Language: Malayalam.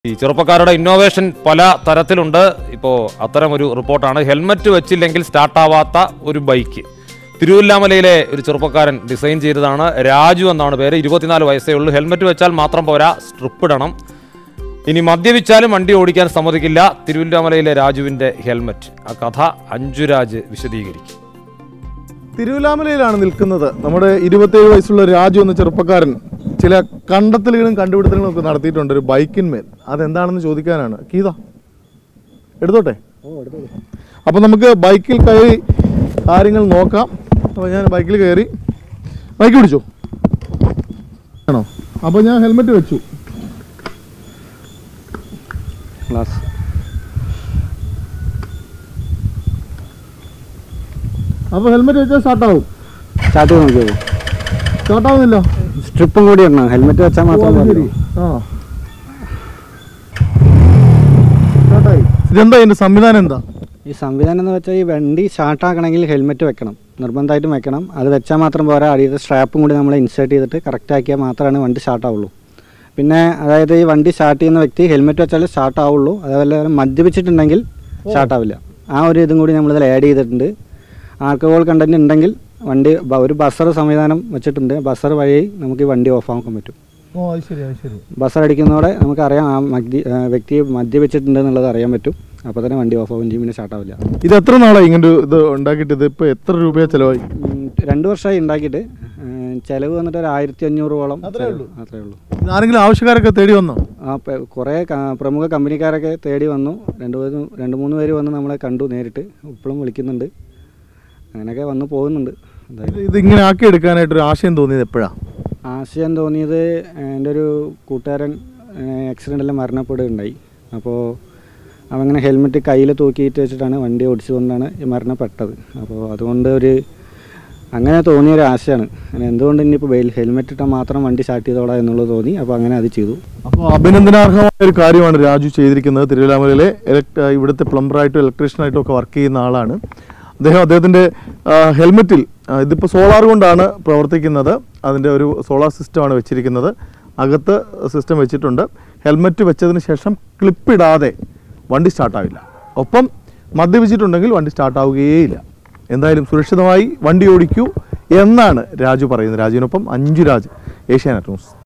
ഈ ചെറുപ്പക്കാരുടെ ഇന്നോവേഷൻ പല തരത്തിലുണ്ട് ഇപ്പോൾ അത്തരം ഒരു റിപ്പോർട്ടാണ് ഹെൽമറ്റ് വെച്ചില്ലെങ്കിൽ സ്റ്റാർട്ടാവാത്ത ഒരു ബൈക്ക് തിരുവല്ലാമലയിലെ ഒരു ചെറുപ്പക്കാരൻ ഡിസൈൻ ചെയ്തതാണ് രാജു എന്നാണ് പേര് ഇരുപത്തിനാല് വയസ്സേ ഉള്ളൂ ഹെൽമറ്റ് വെച്ചാൽ മാത്രം പോരാ സ്ട്രിപ്പ് ഇടണം ഇനി മദ്യപിച്ചാലും വണ്ടി ഓടിക്കാൻ സമ്മതിക്കില്ല തിരുവല്ലാമലയിലെ രാജുവിൻ്റെ ഹെൽമറ്റ് ആ കഥ അഞ്ജുരാജ് വിശദീകരിക്കും തിരുവല്ലാമലയിലാണ് നിൽക്കുന്നത് നമ്മുടെ ഇരുപത്തേഴ് വയസ്സുള്ള രാജു എന്ന ചെറുപ്പക്കാരൻ ചില കണ്ടെത്തലുകളും കണ്ടുപിടുത്തങ്ങളും ഒക്കെ നടത്തിയിട്ടുണ്ട് ഒരു ബൈക്കിന്മേൽ അതെന്താണെന്ന് ചോദിക്കാനാണ് ഗീത എടുത്തോട്ടെ അപ്പൊ നമുക്ക് ബൈക്കിൽ കയറി കാര്യങ്ങൾ നോക്കാം അപ്പൊ ഞാൻ ബൈക്കിൽ കയറി ബൈക്ക് പിടിച്ചോ ആണോ അപ്പൊ ഞാൻ ഹെൽമെറ്റ് വെച്ചു ക്ലാസ് അപ്പൊ ഹെൽമെറ്റ് വെച്ചാൽ സ്റ്റാർട്ട് ആവും സ്റ്റാർട്ട് ചെയ്ത് നോക്കിയത് സ്റ്റാർട്ട് ആവുന്നില്ല സ്ട്രിപ്പും കൂടി ഇടണം ഹെൽമെറ്റ് വെച്ചാൽ ഓ, മാത്രം അത് പോരല്ലോ. ശരി. ആ സ്റ്റാർട്ടായി ഇതെന്താ ഇതിന്റെ സംവിധാനം എന്താ ഈ സംവിധാനം എന്ന് വെച്ചാൽ ഈ വണ്ടി സ്റ്റാർട്ടാക്കണമെങ്കിൽ ഹെൽമെറ്റ് വെക്കണം നിർബന്ധമായിട്ടും വെക്കണം അത് വെച്ചാൽ മാത്രം പോരാ അടിയത്തെ സ്ട്രാപ്പും കൂടി നമ്മൾ ഇൻസേർട്ട് ചെയ്തിട്ട് കറക്റ്റ് ആക്കിയാൽ മാത്രമാണ് വണ്ടി സ്റ്റാർട്ട് ആവുള്ളൂ പിന്നെ അതായത് ഈ വണ്ടി സ്റ്റാർട്ട് ചെയ്യുന്ന വ്യക്തി ഹെൽമെറ്റ് വെച്ചാൽ സ്റ്റാർട്ട് ആവുള്ളൂ അതേപോലെ മദ്യപിച്ചിട്ടുണ്ടെങ്കിൽ സ്റ്റാർട്ട് ആവില്ല ആ ഒരു ഇതും കൂടി നമ്മളിതിൽ ആഡ് ചെയ്തിട്ടുണ്ട് ആൽക്കഹോൾ കണ്ടന്റ് ഉണ്ടെങ്കിൽ വണ്ടി ബ- ഒരു ബസർ സംവിധാനം വെച്ചിട്ടുണ്ട് ബസർ വഴി നമുക്ക് ഈ വണ്ടി ഓഫ് ആക്കാൻ പറ്റും ഓ അത് ശരി അത് ശരി ബസർ അടിക്കുന്നതോടെ നമുക്കറിയാം ആ മദ്യ ആ വ്യക്തി മദ്യപിച്ചിട്ടുണ്ട് എന്നുള്ളത് അറിയാൻ പറ്റും അപ്പോൾ തന്നെ വണ്ടി ഓഫ് ആവും ചെയ്യും പിന്നെ സ്റ്റാർട്ട് ആവില്ല ഇത് എത്ര നാളായി ഇങ്ങനെ ഒരു ഇത് ഉണ്ടാക്കിയിട്ട് ഇത് ഇപ്പൊ എത്ര രൂപയാ ചെലവായി ഉം, രണ്ട് വർഷമായി ഉണ്ടാക്കിയിട്ട് ഉം, ചെലവ് വന്നിട്ട് ഒരു ആയിരത്തി അഞ്ഞൂറോളം അത്രേ ചെലവ്. ഉള്ളൂ? അത്രേ ഉള്ളൂ ഇത് ആരെങ്കിലും ആവശ്യക്കാരൊക്കെ തേടി വന്നോ ആ പ- കുറേ ക- പ്രമുഖ കമ്പനിക്കാരൊക്കെ തേടി വന്നു രണ്ട് മൂന്ന് രണ്ട് മൂന്ന് പേര് വന്ന് നമ്മളെ കണ്ടു നേരിട്ട് ഇപ്പോഴും വിളിക്കുന്നുണ്ട് അങ്ങനെയൊക്കെ വന്ന് പോകുന്നുണ്ട് എന്തായാലും ഇത് ഇത് ഇങ്ങനെ ആക്കി എടുക്കാനായിട്ട് ഒരു ആശയം തോന്നിയത് എപ്പോഴാ ആശയം തോന്നിയത് എൻ്റെ ഒരു കൂട്ടുകാരൻ ആക്സിഡൻറ്റിൽ മരണപ്പെടുകയുണ്ടായി അപ്പോൾ അവങ്ങനെ ഹെൽമെറ്റ് കയ്യിൽ തൂക്കിയിട്ട് വെച്ചിട്ടാണ് വണ്ടി ഓടിച്ചുകൊണ്ടാണ് ഈ മരണപ്പെട്ടത് അപ്പോൾ അതുകൊണ്ട് ഒരു അങ്ങനെ തോന്നിയ ഒരു ആശയമാണ് അങ്ങനെ എന്തുകൊണ്ട് ഇനിയിപ്പോൾ ഹെൽമെറ്റ് ഇട്ടാൽ മാത്രം വണ്ടി സ്റ്റാർട്ട് ചെയ്തോളാം എന്നുള്ളത് തോന്നി അപ്പോൾ അങ്ങനെ അത് ചെയ്തു അപ്പോൾ അഭിനന്ദനാർഹമായ ഒരു കാര്യമാണ് രാജു ചെയ്തിരിക്കുന്നത് തിരുവല്ലാമലയിലെ ഇലക്ട് ഇവിടുത്തെ പ്ലംബറായിട്ടും ഇലക്ട്രീഷ്യനായിട്ടും ഒക്കെ വർക്ക് ചെയ്യുന്ന ആളാണ് അദ്ദേഹം അദ്ദേഹത്തിൻ്റെ ഹെൽമെറ്റിൽ ഇതിപ്പോൾ സോളാർ കൊണ്ടാണ് പ്രവർത്തിക്കുന്നത് അതിൻ്റെ ഒരു സോളാർ സിസ്റ്റമാണ് വെച്ചിരിക്കുന്നത് അകത്ത് സിസ്റ്റം വെച്ചിട്ടുണ്ട് ഹെൽമെറ്റ് വെച്ചതിന് ശേഷം ക്ലിപ്പിടാതെ വണ്ടി സ്റ്റാർട്ടാവില്ല ഒപ്പം മദ്യപിച്ചിട്ടുണ്ടെങ്കിൽ വണ്ടി സ്റ്റാർട്ടാവുകയേയില്ല എന്തായാലും സുരക്ഷിതമായി വണ്ടി ഓടിക്കൂ എന്നാണ് രാജു പറയുന്നത് രാജുവിനൊപ്പം അഞ്ചു രാജ് ഏഷ്യാനെറ്റ് ന്യൂസ്